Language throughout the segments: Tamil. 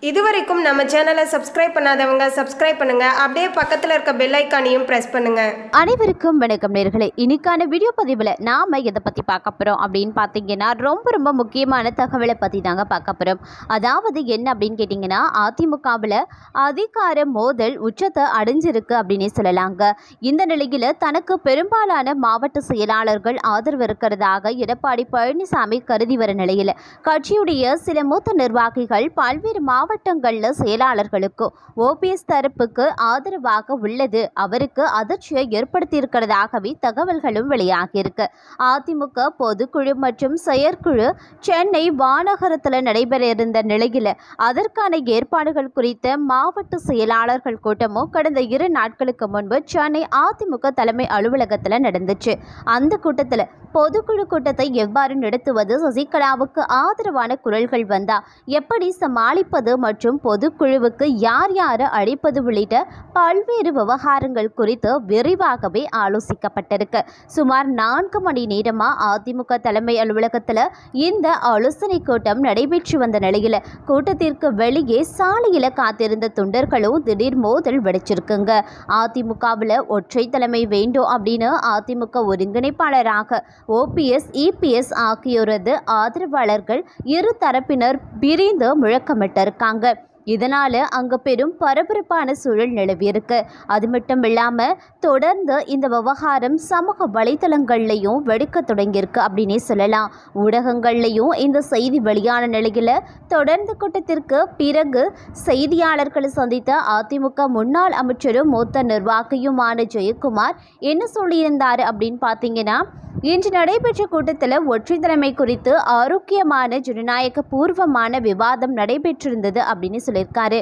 இதுவரைக்கும் நம்ம சேனலை சப்ஸ்கிரைப் பண்ணாதவங்க சப்ஸ்கிரைப் பண்ணுங்க அப்படியே பக்கத்தில் இருக்க பெல் ஐக்கானையும் ப்ரெஸ் பண்ணுங்க அனைவருக்கும் வணக்கம் நேர்களே இன்னைக்கான வீடியோ பதிவில் நாம் எதை பற்றி பார்க்க போகிறோம் அப்படின்னு பார்த்தீங்கன்னா ரொம்ப ரொம்ப முக்கியமான தகவலை பற்றி தாங்க பார்க்க போகிறோம் அதாவது என்ன அப்படின்னு கேட்டிங்கன்னா அதிமுகவில் அதிகார மோதல் உச்சத்தை அடைஞ்சிருக்கு அப்படின்னே சொல்லலாங்க இந்த நிலையில் தனக்கு பெரும்பாலான மாவட்ட செயலாளர்கள் ஆதரவு இருக்கிறதாக எடப்பாடி பழனிசாமி கருதி வர நிலையில் கட்சியுடைய சில மூத்த நிர்வாகிகள் பல்வேறு மாவட்டங்களில் செயலாளர்களுக்கும் ஓபிஎஸ் தரப்புக்கு ஆதரவாக உள்ளது அவருக்கு அதிர்ச்சியை ஏற்படுத்தியிருக்கிறதாகவே தகவல்களும் வெளியாகியிருக்கு அதிமுக பொதுக்குழு மற்றும் செயற்குழு சென்னை வானகரத்தில் நடைபெற இருந்த நிலையில் அதற்கான ஏற்பாடுகள் குறித்த மாவட்ட செயலாளர்கள் கூட்டமும் கடந்த இரு நாட்களுக்கு முன்பு சென்னை அதிமுக தலைமை அலுவலகத்தில் நடந்துச்சு அந்த கூட்டத்தில் பொதுக்குழு கூட்டத்தை எவ்வாறு நடத்துவது சசிகலாவுக்கு ஆதரவான குரல்கள் வந்தா எப்படி சமாளிப்பது மற்றும் பொதுக்குழுவுக்கு யார் யாரை அழைப்பது உள்ளிட்ட பல்வேறு விவகாரங்கள் குறித்து விரிவாகவே ஆலோசிக்கப்பட்டிருக்கு சுமார் நான்கு மணி நேரமா அதிமுக தலைமை அலுவலகத்தில் இந்த ஆலோசனை கூட்டம் நடைபெற்று வந்த நிலையில் கூட்டத்திற்கு வெளியே சாலையில் காத்திருந்த தொண்டர்களும் திடீர் மோதல் வெடிச்சிருக்குங்க அதிமுகவில் ஒற்றை தலைமை வேண்டும் அப்படின்னு அதிமுக ஒருங்கிணைப்பாளராக ஓபிஎஸ் இபிஎஸ் ஆகியோரது ஆதரவாளர்கள் இரு தரப்பினர் பிரிந்து முழக்கமிட்டிருக்காங்க இதனால் அங்கே பெரும் பரபரப்பான சூழல் நிலவியிருக்கு அது மட்டும் இல்லாமல் தொடர்ந்து இந்த விவகாரம் சமூக வலைத்தளங்கள்லையும் வெடிக்க தொடங்கியிருக்கு அப்படின்னே சொல்லலாம் ஊடகங்கள்லையும் இந்த செய்தி வெளியான நிலையில் தொடர்ந்து கூட்டத்திற்கு பிறகு செய்தியாளர்களை சந்தித்த அதிமுக முன்னாள் அமைச்சரும் மூத்த நிர்வாகியுமான ஜெயக்குமார் என்ன சொல்லியிருந்தார் அப்படின்னு பார்த்தீங்கன்னா இன்று நடைபெற்ற கூட்டத்தில் ஒற்றை தலைமை குறித்து ஆரோக்கியமான ஜனநாயக பூர்வமான விவாதம் நடைபெற்றிருந்தது அப்படின்னு சொல்லியிருக்காரு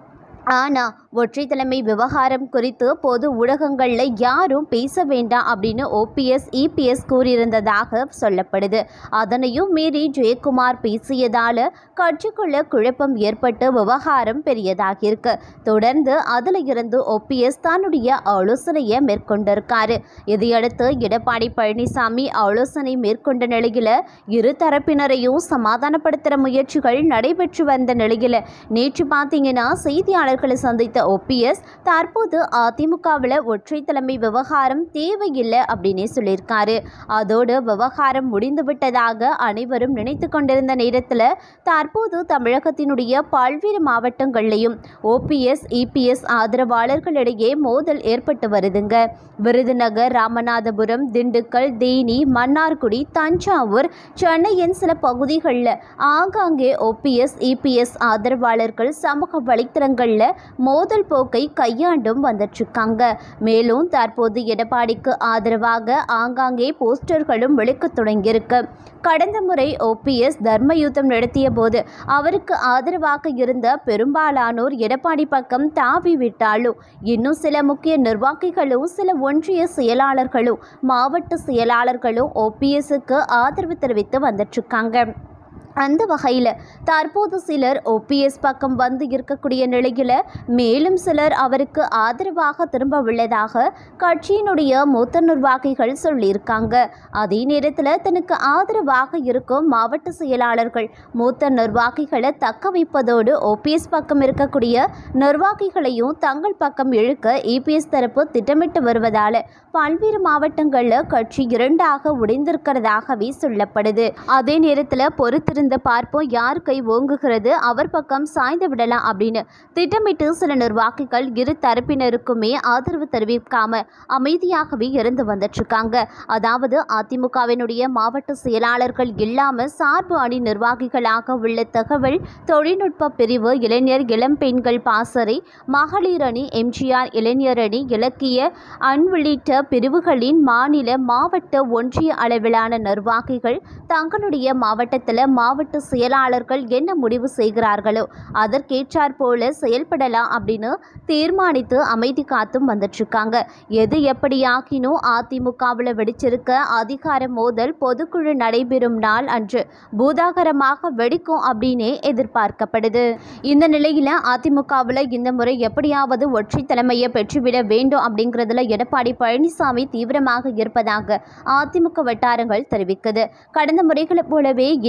ஆனால் ஒற்றை தலைமை விவகாரம் குறித்து பொது ஊடகங்களில் யாரும் பேச வேண்டாம் அப்படின்னு ஓபிஎஸ் இபிஎஸ் கூறியிருந்ததாக சொல்லப்படுது அதனையும் மீறி ஜெயக்குமார் பேசியதால் கட்சிக்குள்ள குழப்பம் ஏற்பட்டு விவகாரம் பெரியதாகியிருக்கு தொடர்ந்து அதில் இருந்து ஓபிஎஸ் தன்னுடைய ஆலோசனையை மேற்கொண்டிருக்காரு இதையடுத்து எடப்பாடி பழனிசாமி ஆலோசனை மேற்கொண்ட நிலையில் இரு தரப்பினரையும் சமாதானப்படுத்துகிற முயற்சிகள் நடைபெற்று வந்த நிலையில் நேற்று பார்த்தீங்கன்னா செய்தியாளர்களை சந்தித்த ஓபிஎஸ் தற்போது அதிமுகவில் ஒற்றை தலைமை விவகாரம் தேவையில்லை அப்படின்னே சொல்லியிருக்காரு அதோடு விவகாரம் முடிந்துவிட்டதாக அனைவரும் நினைத்து கொண்டிருந்த நேரத்தில் தற்போது தமிழகத்தினுடைய பல்வேறு மாவட்டங்கள்லையும் ஓபிஎஸ் இபிஎஸ் ஆதரவாளர்களிடையே மோதல் ஏற்பட்டு வருதுங்க விருதுநகர் ராமநாதபுரம் திண்டுக்கல் தேனி மன்னார்குடி தஞ்சாவூர் சென்னையின் சில பகுதிகளில் ஆங்காங்கே ஓபிஎஸ் இபிஎஸ் ஆதரவாளர்கள் சமூக வலைத்தளங்களில் மோதல் போக்கை கையாண்டும் வந்துட்டுருக்காங்க மேலும் தற்போது எடப்பாடிக்கு ஆதரவாக ஆங்காங்கே போஸ்டர்களும் வெளிக்க தொடங்கியிருக்கு கடந்த முறை ஓபிஎஸ் தர்ம யுத்தம் நடத்திய போது அவருக்கு ஆதரவாக இருந்த பெரும்பாலானோர் எடப்பாடி பக்கம் தாவி விட்டாலும் இன்னும் சில முக்கிய நிர்வாகிகளும் சில ஒன்றிய செயலாளர்களும் மாவட்ட செயலாளர்களும் ஓபிஎஸ்க்கு ஆதரவு தெரிவித்து வந்துட்டுருக்காங்க அந்த வகையில் தற்போது சிலர் ஓபிஎஸ் பக்கம் வந்து இருக்கக்கூடிய நிலையில் மேலும் சிலர் அவருக்கு ஆதரவாக திரும்ப உள்ளதாக கட்சியினுடைய மூத்த நிர்வாகிகள் சொல்லியிருக்காங்க அதே நேரத்தில் தனக்கு ஆதரவாக இருக்கும் மாவட்ட செயலாளர்கள் மூத்த நிர்வாகிகளை தக்க வைப்பதோடு ஓபிஎஸ் பக்கம் இருக்கக்கூடிய நிர்வாகிகளையும் தங்கள் பக்கம் இழுக்க இபிஎஸ் தரப்பு திட்டமிட்டு வருவதால் பல்வேறு மாவட்டங்களில் கட்சி இரண்டாக உடைந்திருக்கிறதாகவே சொல்லப்படுது அதே நேரத்தில் பொறுத்திருந்த பார்ப்போம் யார் கை ஓங்குகிறது அவர் பக்கம் சாய்ந்து விடலாம் அப்படின்னு திட்டமிட்டு சில நிர்வாகிகள் இரு தரப்பினருக்குமே ஆதரவு தெரிவிக்காம அமைதியாகவே இருந்து வந்துட்டு இருக்காங்க அதாவது அதிமுகவினுடைய மாவட்ட செயலாளர்கள் இல்லாம சார்பு அணி நிர்வாகிகளாக உள்ள தகவல் தொழில்நுட்ப பிரிவு இளைஞர் இளம் பெண்கள் பாசறை மகளிர் அணி எம்ஜிஆர் இளைஞர் அணி இலக்கிய அன் உள்ளிட்ட பிரிவுகளின் மாநில மாவட்ட ஒன்றிய அளவிலான நிர்வாகிகள் தங்களுடைய மாவட்டத்தில் மாவட்ட செயலாளர்கள் என்ன முடிவு செய்கிறார்களோ அதற்கேற்றாற் போல செயல்படலாம் அப்படின்னு தீர்மானித்து அமைதி காத்தும் வந்துட்டுருக்காங்க எது எப்படியாக்கினும் அதிமுகவில் வெடிச்சிருக்க அதிகார மோதல் பொதுக்குழு நடைபெறும் நாள் அன்று பூதாகரமாக வெடிக்கும் அப்படின்னே எதிர்பார்க்கப்படுது இந்த நிலையில் அதிமுகவில் இந்த முறை எப்படியாவது ஒற்றை தலைமையை பெற்றுவிட வேண்டும் அப்படிங்கிறதுல எடப்பாடி பழனிசாமி தீவிரமாக இருப்பதாக அதிமுக வட்டாரங்கள் தெரிவிக்குது கடந்த முறைகளைப் போலவே இந்த முறை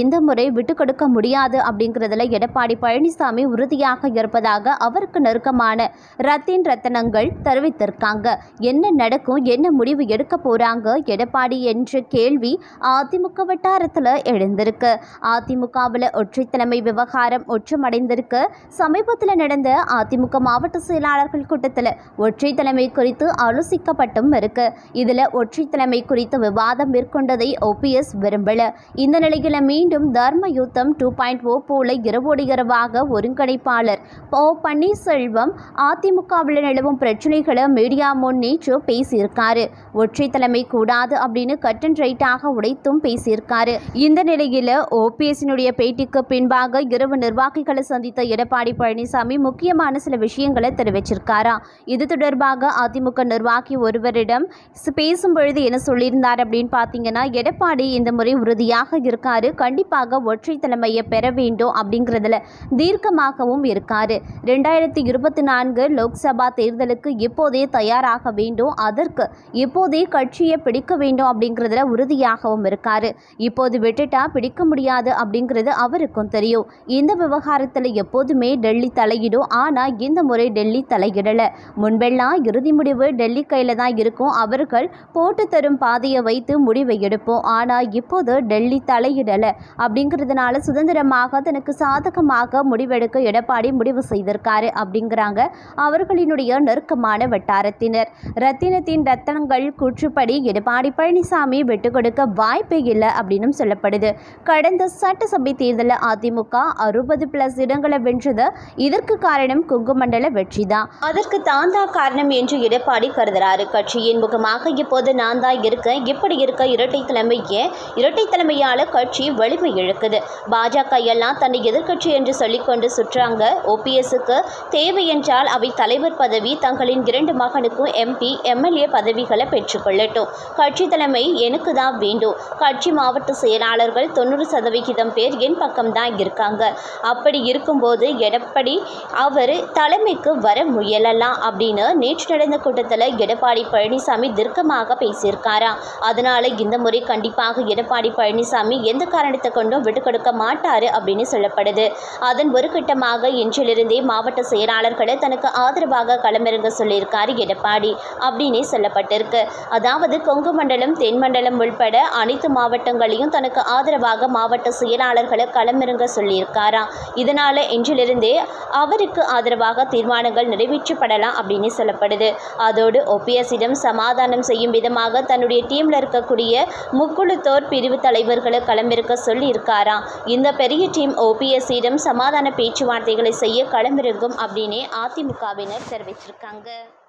விட்டு கொடுக்க முடியாது அப்படிங்கிறதுல எடப்பாடி பழனிசாமி உறுதியாக இருப்பதாக அவருக்கு நெருக்கமான ரத்தின் ரத்தனங்கள் தெரிவித்திருக்காங்க என்ன நடக்கும் என்ன முடிவு எடுக்க போறாங்க எடப்பாடி என்ற கேள்வி அதிமுக வட்டாரத்தில் எழுந்திருக்கு அதிமுகவில் ஒற்றை தலைமை விவகாரம் ஒற்றுமடைந்திருக்கு சமீபத்தில் நடந்த அதிமுக மாவட்ட செயலாளர்கள் கூட்டத்தில் ஒற்றை தலைமை குறித்து ஆலோசிக்கப்பட்டும் இருக்கு இதில் ஒற்றை தலைமை குறித்து விவாதம் மேற்கொண்டதை ஓபிஎஸ் விரும்பல இந்த நிலையில் மீண்டும் தர்ம யுத்தம் டூ பாயிண்ட் ஓ போல இரவோடு இரவாக ஒருங்கிணைப்பாளர் ஓ பன்னீர்செல்வம் அதிமுகவில் நிலவும் பிரச்சனைகளை மீடியா முன் நேற்று பேசியிருக்காரு ஒற்றை தலைமை கூடாது அப்படின்னு கட் அண்ட் ரைட்டாக உடைத்தும் பேசியிருக்காரு இந்த நிலையில் ஓபிஎஸ்னுடைய பேட்டிக்கு பின்பாக இரவு நிர்வாகிகளை சந்தித்த எடப்பாடி பழனிசாமி முக்கியமான சில விஷயங்களை தெரிவிச்சிருக்காரா இது தொடர்பாக அதிமுக நிர்வாகி ஒருவரிடம் ஸ் பேசும் பொழுது என்ன சொல்லியிருந்தார் அப்படின்னு பார்த்தீங்கன்னா எடப்பாடி இந்த முறை உறுதியாக இருக்காரு கண்டிப்பாக ஒற்றை தலைமையை பெற வேண்டும் அப்படிங்கிறதுல தீர்க்கமாகவும் இருக்காரு ரெண்டாயிரத்தி இருபத்தி நான்கு லோக்சபா தேர்தலுக்கு இப்போதே தயாராக வேண்டும் அதற்கு இப்போதே கட்சியை பிடிக்க வேண்டும் அப்படிங்கிறதுல உறுதியாகவும் இருக்காரு இப்போது விட்டுட்டா பிடிக்க முடியாது அப்படிங்கிறது அவருக்கும் தெரியும் இந்த விவகாரத்தில் எப்போதுமே டெல்லி தலையிடும் ஆனால் இந்த முறை டெல்லி தலையிடல முன்பெல்லாம் இறுதி முடிவு டெல்லி கையில் தான் இருக்கும் அவர்கள் போட்டு தரும் பாதையை வைத்து முடிவை எடுப்போம் ஆனால் இப்போது டெல்லி தலையிடலை அப்படிங்கிறதுனால சுதந்திரமாக தனக்கு சாதகமாக முடிவெடுக்க எடப்பாடி முடிவு செய்திருக்காரு அப்படிங்கிறாங்க அவர்களினுடைய நெருக்கமான வட்டாரத்தினர் ரத்தினத்தின் ரத்தனங்கள் கூற்றுப்படி எடப்பாடி பழனிசாமி விட்டு கொடுக்க வாய்ப்பே இல்லை அப்படின்னு சொல்லப்படுது கடந்த சட்டசபை தேர்தலில் அதிமுக அறுபது பிளஸ் இடங்களை வென்றது இதற்கு காரணம் குங்குமண்டல வெற்றி தான் அதற்கு தான் தான் காரணம் என்று எடப்பாடி கருதுறாரு கட்சியின் முகமாக இப்போது நான் தான் இருக்கேன் இப்படி இருக்க இரட்டை தலைமையே இரட்டை தலைமையால கட்சி வலிமை இழக்குது பாஜக எல்லாம் தன்னை எதிர்க்கட்சி என்று சொல்லிக்கொண்டு சுற்றாங்க ஓபிஎஸ்க்கு தேவை என்றால் அவை தலைவர் பதவி தங்களின் இரண்டு மகனுக்கும் எம்பி எம்எல்ஏ பதவிகளை பெற்றுக்கொள்ளட்டும் கட்சி தலைமை எனக்கு தான் வேண்டும் கட்சி மாவட்ட செயலாளர்கள் தொண்ணூறு சதவிகிதம் பேர் என் பக்கம்தான் இருக்காங்க அப்படி இருக்கும்போது எடப்பாடி அவர் தலைமைக்கு வர முயலலாம் அப்படின்னு நேற்று நடந்த கூட்டத்தில் எடப்பாடி பழனிசாமி தீர்க்கமாக பேசியிருக்காராம் அதனால இந்த முறை கண்டிப்பாக எடப்பாடி பழனிசாமி எந்த காரணத்தை கொண்டும் விட்டு கொடுக்க மாட்டாரு அப்படின்னு சொல்லப்படுது அதன் ஒரு கட்டமாக இன்றிலிருந்தே மாவட்ட செயலாளர்களை தனக்கு ஆதரவாக களமிறங்க சொல்லியிருக்காரு எடப்பாடி அப்படின்னே சொல்லப்பட்டிருக்கு அதாவது கொங்கு மண்டலம் தென் மண்டலம் உள்பட அனைத்து மாவட்டங்களையும் தனக்கு ஆதரவாக மாவட்ட செயலாளர்களை களமிறங்க சொல்லியிருக்காராம் இதனால இன்றிலிருந்தே அவருக்கு ஆதரவாக தீர்மானங்கள் நிறைவேற்றப்படலாம் அப்படின்னு சொல்லப்படுது அதோடு ஓபிஎஸ்ஸிடம் சமாதானம் செய்யும் விதமாக தன்னுடைய டீம்ல இருக்கக்கூடிய முக்குழுத்தோர் பிரிவு தலைவர்களை களமிறக்க சொல்லியிருக்காராம் இந்த பெரிய டீம் ஓபிஎஸ்ஸிடம் சமாதான பேச்சுவார்த்தைகளை செய்ய களமிறங்கும் அப்படின்னே அதிமுகவினர் தெரிவிச்சிருக்காங்க